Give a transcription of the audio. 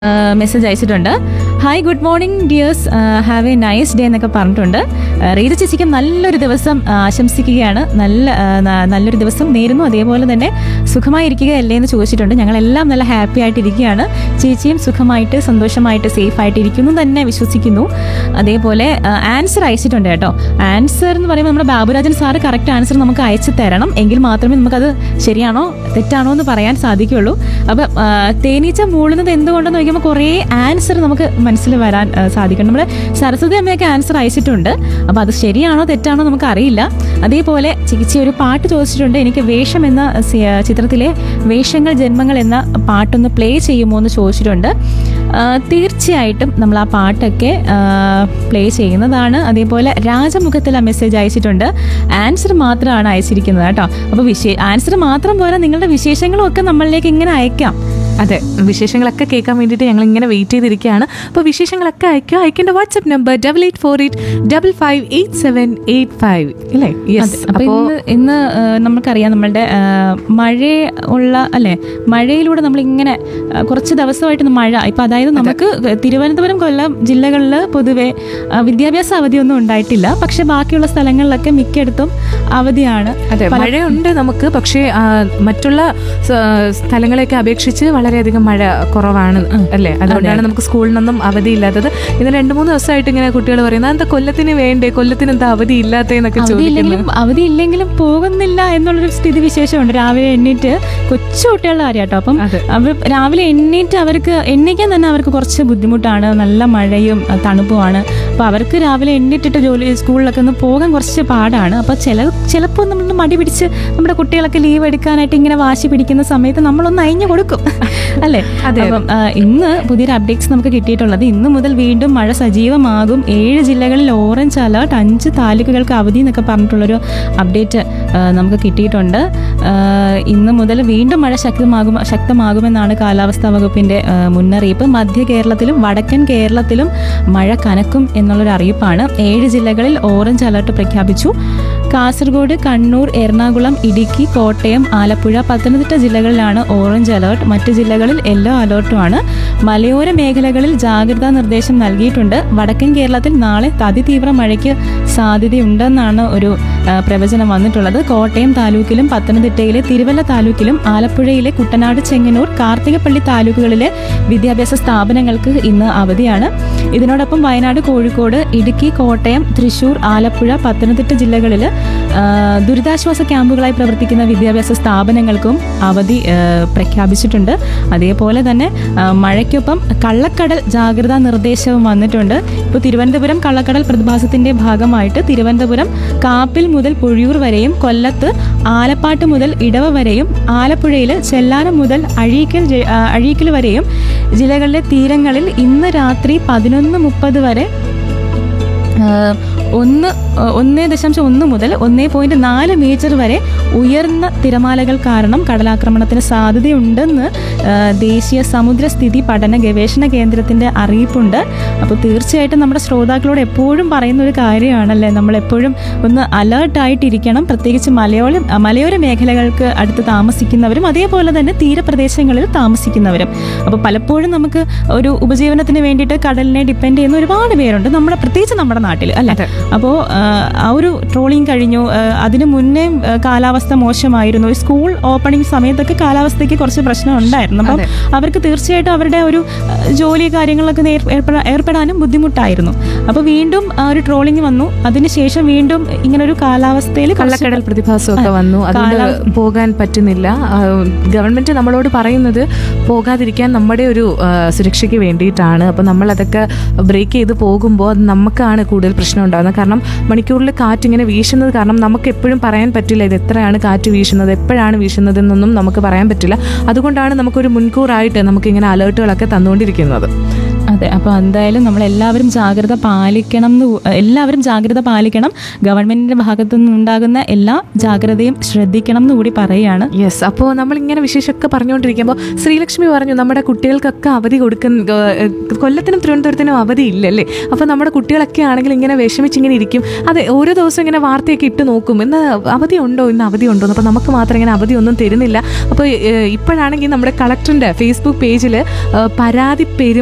Message അയച്ചിട്ടുണ്ട് hi good morning dears have a nice day എന്നൊക്കെ പറഞ്ഞിട്ടുണ്ട് ആ, റീത ചേച്ചിക്ക് നല്ലൊരു ദിവസം ആ, ആശംസിക്കുകയാണ് നല്ല ആ, ന- നല്ലൊരു ദിവസം നേരുന്നു അതേപോലെ തന്നെ സുഖമായിരിക്കുക അല്ലേ എന്ന് ചോദിച്ചിട്ടുണ്ട് ഞങ്ങളെല്ലാം നല്ല ഹാപ്പി ആയിട്ട് ഇരിക്കുകയാണ് ചേച്ചിയും സുഖമായിട്ട് സന്തോഷമായിട്ട് സേഫ് ആയിട്ട് ഇരിക്കുന്നു തന്നെ വിശ്വസിക്കുന്നു അതേപോലെ ആൻസർ അയച്ചിട്ടുണ്ട് കേട്ടോ ആൻസർ എന്ന് പറയുമ്പോൾ നമ്മുടെ ബാബുരാജൻ സാറ് കറക്റ്റ് ആൻസർ നമുക്ക് അയച്ചു തരണം എങ്കിൽ മാത്രമേ നമുക്കത് ശരിയാണോ തെറ്റാണോ എന്ന് പറയാൻ സാധിക്കുള്ളൂ അപ്പം ആ, തേനീച്ച മൂളുന്നത് എന്തുകൊണ്ടെന്ന് നോക്കുമ്പോൾ കുറേ ആൻസർ നമുക്ക് മനസ്സിൽ വരാൻ ആ, സാധിക്കണം നമ്മുടെ സരസ്വതി അമ്മയൊക്കെ ആൻസർ അയച്ചിട്ടുണ്ട് അപ്പോൾ അത് ശരിയാണോ തെറ്റാണോ നമുക്ക് അറിയില്ല അതേപോലെ ചികിത്സ ഒരു പാട്ട് ചോദിച്ചിട്ടുണ്ട് എനിക്ക് വേഷം എന്ന സി- ചിത്രത്തിലെ വേഷങ്ങൾ ജന്മങ്ങൾ എന്ന പാട്ടൊന്ന് പ്ലേ ചെയ്യുമോ എന്ന് ചോദിച്ചിട്ടുണ്ട് ആ, തീർച്ചയായിട്ടും നമ്മൾ ആ പാട്ടൊക്കെ പ്ലേ ചെയ്യുന്നതാണ് അതേപോലെ രാജമുഖത്തിൽ ആ മെസ്സേജ് അയച്ചിട്ടുണ്ട് ആൻസർ മാത്രമാണ് അയച്ചിരിക്കുന്നത് കേട്ടോ അപ്പോൾ വിശേ ആൻസർ മാത്രം പോരാ നിങ്ങളുടെ വിശേഷങ്ങളും ഒക്കെ നമ്മളിലേക്ക് ഇങ്ങനെ അയക്കാം അതെ വിശേഷങ്ങളൊക്കെ കേൾക്കാൻ വേണ്ടിയിട്ട് ഞങ്ങൾ ഇങ്ങനെ വെയിറ്റ് ചെയ്തിരിക്കുകയാണ് അപ്പോൾ വിശേഷങ്ങളൊക്കെ അയക്കുക അയക്കേണ്ട WhatsApp number double eight four eight double five eight seven eight five അല്ലേ യെസ് അപ്പൊ അപ്പോൾ ഇന്ന് ഇന്ന് ആ, നമുക്കറിയാം നമ്മളുടെ ആ, മഴ ഉള്ള അല്ലെ മഴയിലൂടെ നമ്മൾ ഇങ്ങനെ ആ, കുറച്ച് ദിവസമായിട്ട് ഇന്ന് മഴ ഇപ്പൊ അതായത് നമുക്ക് തിരുവനന്തപുരം കൊല്ലം ജില്ലകളിൽ പൊതുവെ ആ, വിദ്യാഭ്യാസ അവധിയൊന്നും ഉണ്ടായിട്ടില്ല പക്ഷെ ബാക്കിയുള്ള സ്ഥലങ്ങളിലൊക്കെ മിക്കയിടത്തും അവധിയാണ് അതെ മഴയുണ്ട് നമുക്ക് പക്ഷേ ആ, മറ്റുള്ള സ- സ്ഥലങ്ങളെയൊക്കെ അപേക്ഷിച്ച് വളരെയധികം മഴ കുറവാണ് അല്ലേ അതുകൊണ്ടാണ് നമുക്ക് സ്കൂളിൽ നിന്നും അവധി ഇല്ലാത്തത് ഇന്ന് രണ്ട് മൂന്ന് ദിവസമായിട്ട് ഇങ്ങനെ കുട്ടികൾ പറയുന്നത് എന്താ കൊല്ലത്തിന് വേണ്ടേ കൊല്ലത്തിന് എന്താ അവധി ഇല്ലാത്തതെന്നൊക്കെ ചോദിക്കുന്നു അവധിയില്ലെങ്കിലും അവധി ഇല്ലെങ്കിലും പോകുന്നില്ല എന്നുള്ളൊരു സ്ഥിതി വിശേഷമുണ്ട് രാവിലെ എണ്ണീറ്റ് കൊച്ചു കുട്ടികളുടെ കാര്യം കേട്ടോ അപ്പം അതെ. അവർ രാവിലെ എണ്ണീറ്റ് അവർക്ക് എണ്ണീക്കാൻ തന്നെ അവർക്ക് കുറച്ച് ബുദ്ധിമുട്ടാണ് നല്ല മഴയും അഹ് തണുപ്പുമാണ് അപ്പോൾ അവർക്ക് രാവിലെ എണ്ണീറ്റിട്ട് ജോലി സ്കൂളിലൊക്കെ ഒന്ന് പോകാൻ കുറച്ച് പാടാണ് അപ്പോൾ ചില ചിലപ്പോൾ നമ്മൾ മടി പിടിച്ച് നമ്മുടെ കുട്ടികളൊക്കെ ലീവ് എടുക്കാനായിട്ട് ഇങ്ങനെ വാശി പിടിക്കുന്ന സമയത്ത് നമ്മളൊന്ന് അയഞ്ഞു കൊടുക്കും അല്ലേ അതെ. അപ്പം ആ, ഇന്ന് പുതിയൊരു അപ്ഡേറ്റ്സ് നമുക്ക് കിട്ടിയിട്ടുള്ളത് ഇന്ന് മുതൽ വീണ്ടും മഴ സജീവമാകും ഏഴ് ജില്ലകളിൽ ഓറഞ്ച് അലേർട്ട് അഞ്ച് താലൂക്കുകൾക്ക് അവധി എന്നൊക്കെ പറഞ്ഞിട്ടുള്ളൊരു അപ്ഡേറ്റ് ആ, നമുക്ക് കിട്ടിയിട്ടുണ്ട് ആ, ഇന്ന് മുതൽ വീണ്ടും മഴ ശക്തമാകും ശക്തമാകുമെന്നാണ് കാലാവസ്ഥാ വകുപ്പിന്റെ ആ, മുന്നറിയിപ്പ് മധ്യ കേരളത്തിലും വടക്കൻ കേരളത്തിലും മഴ കനക്കും എന്നുള്ളൊരു അറിയിപ്പാണ് ഏഴ് ജില്ലകളിൽ ഓറഞ്ച് അലർട്ട് പ്രഖ്യാപിച്ചു കാസർഗോഡ് കണ്ണൂർ എറണാകുളം ഇടുക്കി കോട്ടയം ആലപ്പുഴ പത്തനംതിട്ട ജില്ലകളിലാണ് ഓറഞ്ച് അലർട്ട് മറ്റ് ജില്ലകളിൽ യെല്ലോ അലർട്ടുമാണ് മലയോര മേഖലകളിൽ ജാഗ്രതാ നിർദ്ദേശം നൽകിയിട്ടുണ്ട് വടക്കൻ കേരളത്തിൽ നാളെ അതിതീവ്ര മഴയ്ക്ക് സാധ്യതയുണ്ടെന്നാണ് ഒരു ആ, പ്രവചനം വന്നിട്ടുള്ളത് കോട്ടയം താലൂക്കിലും പത്തനംതിട്ടയിലെ തിരുവല്ല താലൂക്കിലും ആലപ്പുഴയിലെ കുട്ടനാട് ചെങ്ങന്നൂർ കാർത്തികപ്പള്ളി താലൂക്കുകളിലെ വിദ്യാഭ്യാസ സ്ഥാപനങ്ങൾക്ക് ഇന്ന് അവധിയാണ് ഇതിനോടൊപ്പം വയനാട് കോഴിക്കോട് ഇടുക്കി കോട്ടയം തൃശൂർ ആലപ്പുഴ പത്തനംതിട്ട ജില്ലകളിൽ ആ, ദുരിതാശ്വാസ ക്യാമ്പുകളായി പ്രവർത്തിക്കുന്ന വിദ്യാഭ്യാസ സ്ഥാപനങ്ങൾക്കും അവധി ആ, പ്രഖ്യാപിച്ചിട്ടുണ്ട് അതേപോലെ തന്നെ ആ, മഴയ്ക്കൊപ്പം കള്ളക്കടൽ ജാഗ്രതാ നിർദ്ദേശവും വന്നിട്ടുണ്ട് ഇപ്പോൾ തിരുവനന്തപുരം കള്ളക്കടൽ പ്രതിഭാസത്തിന്റെ ഭാഗമായിട്ട് തിരുവനന്തപുരം കാപ്പിൽ മുതൽ പുഴിയൂർ വരെയും കൊല്ലത്ത് ആലപ്പാട്ട് മുതൽ ഇടവ വരെയും ആലപ്പുഴയിൽ ചെല്ലാനം മുതൽ അഴീക്കൽ ജെ- ആ, അഴീക്കൽ വരെയും ജില്ലകളിലെ തീരങ്ങളിൽ ഇന്ന് രാത്രി പതിനൊന്ന് മുപ്പത് വരെ ആ, ഒന്ന് ആ, ഒന്നേ ദശാംശം ഒന്ന് മുതൽ ഒന്നേ പോയിന്റ് നാല് മീറ്റർ വരെ ഉയർന്ന തിരമാലകൾ കാരണം കടലാക്രമണത്തിന് സാധ്യതയുണ്ടെന്ന് ആ, ദേശീയ സമുദ്രസ്ഥിതി പഠന ഗവേഷണ കേന്ദ്രത്തിന്റെ അറിയിപ്പുണ്ട് അപ്പോൾ തീർച്ചയായിട്ടും നമ്മുടെ ശ്രോതാക്കളോട് എപ്പോഴും പറയുന്ന ഒരു കാര്യമാണല്ലേ നമ്മൾ എപ്പോഴും ഒന്ന് അലേർട്ടായിട്ടിരിക്കണം പ്രത്യേകിച്ച് മലയോര മലയോര മേഖലകൾക്ക് അടുത്ത് താമസിക്കുന്നവരും അതേപോലെ തന്നെ തീരപ്രദേശങ്ങളിൽ താമസിക്കുന്നവരും അപ്പോൾ പലപ്പോഴും നമുക്ക് ഒരു ഉപജീവനത്തിന് വേണ്ടിയിട്ട് കടലിനെ ഡിപ്പെൻഡ് ചെയ്യുന്ന ഒരുപാട് പേരുണ്ട് നമ്മുടെ പ്രത്യേകിച്ച് നമ്മുടെ നാട്ടിൽ അല്ലേ അപ്പോൾ ആ ഒരു ട്രോളിങ് കഴിഞ്ഞു ആ, അതിനു മുന്നേ ആ, കാലാവസ്ഥ മോശമായിരുന്നു ഈ സ്കൂൾ ഓപ്പണിംഗ് സമയത്തൊക്കെ കാലാവസ്ഥയ്ക്ക് കുറച്ച് പ്രശ്നം ഉണ്ടായിരുന്നു അപ്പം അവർക്ക് തീർച്ചയായിട്ടും അവരുടെ ഒരു ആ, ജോലി കാര്യങ്ങളിലൊക്കെ നേർ- ഏർപ്പെടാ- ഏർപ്പെടാനും ബുദ്ധിമുട്ടായിരുന്നു അപ്പോൾ വീണ്ടും ആ ഒരു ട്രോളിംഗ് വന്നു അതിനുശേഷം വീണ്ടും ഇങ്ങനെ ഒരു കാലാവസ്ഥയിൽ കള്ളക്കടൽ പ്രതിഭാസമൊക്കെ വന്നു അതുകൊണ്ട് പോകാൻ പറ്റുന്നില്ല ആ, ഗവൺമെന്റ് നമ്മളോട് പറയുന്നത് പോകാതിരിക്കാൻ നമ്മുടെ ഒരു ആ, സുരക്ഷയ്ക്ക് വേണ്ടിയിട്ടാണ് അപ്പോൾ നമ്മൾ അതൊക്കെ ബ്രേക്ക് ചെയ്ത് പോകുമ്പോൾ അത് നമുക്കാണ് കൂടുതൽ പ്രശ്നം ഉണ്ടാകുന്നത് കാരണം മണിക്കൂറിൽ കാറ്റ് ഇങ്ങനെ വീശുന്നത് കാരണം നമുക്ക് എപ്പോഴും പറയാൻ പറ്റില്ല ഇത് എത്രയാണ് കാറ്റ് വീശുന്നത് എപ്പോഴാണ് വീശുന്നത് എന്നൊന്നും നമുക്ക് പറയാൻ പറ്റില്ല അതുകൊണ്ടാണ് നമുക്കൊരു മുൻകൂറായിട്ട് നമുക്കിങ്ങനെ അലേർട്ടുകളൊക്കെ തന്നുകൊണ്ടിരിക്കുന്നത് അതെ അതെ അപ്പോൾ എന്തായാലും നമ്മൾ എല്ലാവരും ജാഗ്രത പാലിക്കണം എന്ന് കൂ- എല്ലാവരും ജാഗ്രത പാലിക്കണം ഗവൺമെന്റിന്റെ ഭാഗത്തു നിന്നുണ്ടാകുന്ന എല്ലാ ജാഗ്രതയും ശ്രദ്ധിക്കണം എന്ന് കൂടി പറയുകയാണ് യെസ് അപ്പോൾ നമ്മൾ ഇങ്ങനെ വിശേഷമൊക്കെ പറഞ്ഞുകൊണ്ടിരിക്കുമ്പോൾ ശ്രീലക്ഷ്മി പറഞ്ഞു നമ്മുടെ കുട്ടികൾക്കൊക്കെ അവധി കൊടുക്കുന്ന ഏഹ്, കൊല്ലത്തിനും തിരുവനന്തപുരത്തിനും അവധി ഇല്ലല്ലേ അപ്പോൾ നമ്മുടെ കുട്ടികളൊക്കെ ആണെങ്കിൽ ഇങ്ങനെ വിഷമിച്ചിങ്ങനെ ഇരിക്കും അതെ ഓരോ ദിവസം ഇങ്ങനെ വാർത്തയൊക്കെ ഇട്ട് നോക്കും ഇന്ന് അവധി ഉണ്ടോ ഇന്ന് അവധി ഉണ്ടോ എന്ന് അപ്പോൾ നമുക്ക് മാത്രം ഇങ്ങനെ അവധി ഒന്നും തരുന്നില്ല അപ്പോൾ ഏഹ്, ഇപ്പോഴാണെങ്കിൽ നമ്മുടെ കളക്ടറിൻ്റെ ഫേസ്ബുക്ക് പേജിൽ പരാതി പെരു